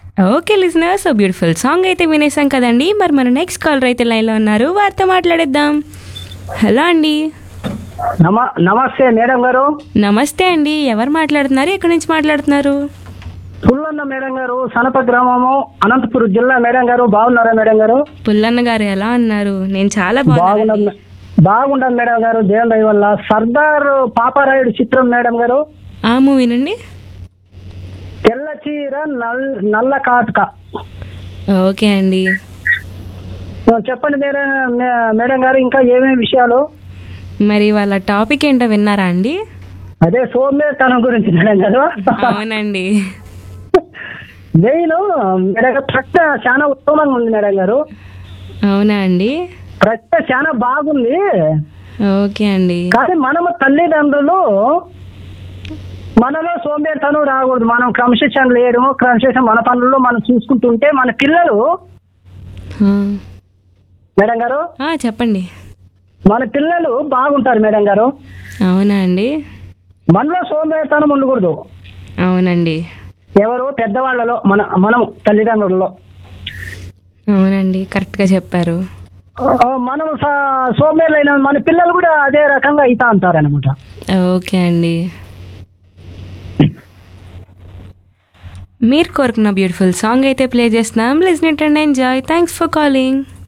Okay listener so beautiful song అయితే వినేసాం కదండి మరి మన నెక్స్ట్ కాలర్ అయితే లైన్లో ఉన్నారు వారితో మాట్లాడేద్దాం హలో అండి నమ నమస్తే మేడం గారు నమస్తే అండి ఎవరు మాట్లాడుతున్నారు ఎక్కడి నుంచి మాట్లాడుతున్నారు పుల్లన్న మేడం గారు సనప గ్రామము అనంతపురం జిల్లా మేడం గారు బాగున్నారా మేడం గారు పుల్లన్న గారు ఎలా ఉన్నారు నేను చాలా బాగున్నాం బాగున్నాను మే- బాగున్నాం మేడం గారు దేవుని దయ వల్ల సర్దార్ పాపారాయుడు చిత్రం మేడం గారు ఆ మూవీనండి తెల్ల చీర నల్ నల్ల కాటుక ఓకే అండి ఆ, చెప్పండి మేడం మే- మేడం గారు ఇంకా ఏమేమి విషయాలు మరి వాళ్ళ టాపిక్ ఏంటో విన్నారా అండి అదే సోమేతనం గురించి మేడం గారు అవునండి నేను మేడం గారు ప్రశ్న చాలా ఉత్తమంగా ఉంది మేడం గారు అవునా అండి ప్రశ్న చాలా బాగుంది ఓకే అండి కానీ మనము తల్లిదండ్రులు మనలో సోంబేరితనం రాకూడదు మనం క్రమశిక్షణ లేయడము క్రమశిక్షణ మన పనుల్లో మనం చూసుకుంటుంటే మన పిల్లలు ఆ. మేడం గారు ఆ, చెప్పండి మన పిల్లలు బాగుంటారు మేడం గారు అవునా అండి మనలో సోంబేరితనం ఉండకూడదు అవునండి ఎవరు పెద్దవాళ్ళలో మన మనం తల్లిదండ్రులలో అవునండి కరెక్ట్గా చెప్పారు ఆ, మనం స- సోంబేరులైన మన పిల్లలు కూడా అదే రకంగా అవుతా అంటారు అనమాట ఓకే అండి మీరు కోరుకున్న బ్యూటిఫుల్ సాంగ్ అయితే ప్లే చేస్తున్నాం listen it and enjoy thanks for calling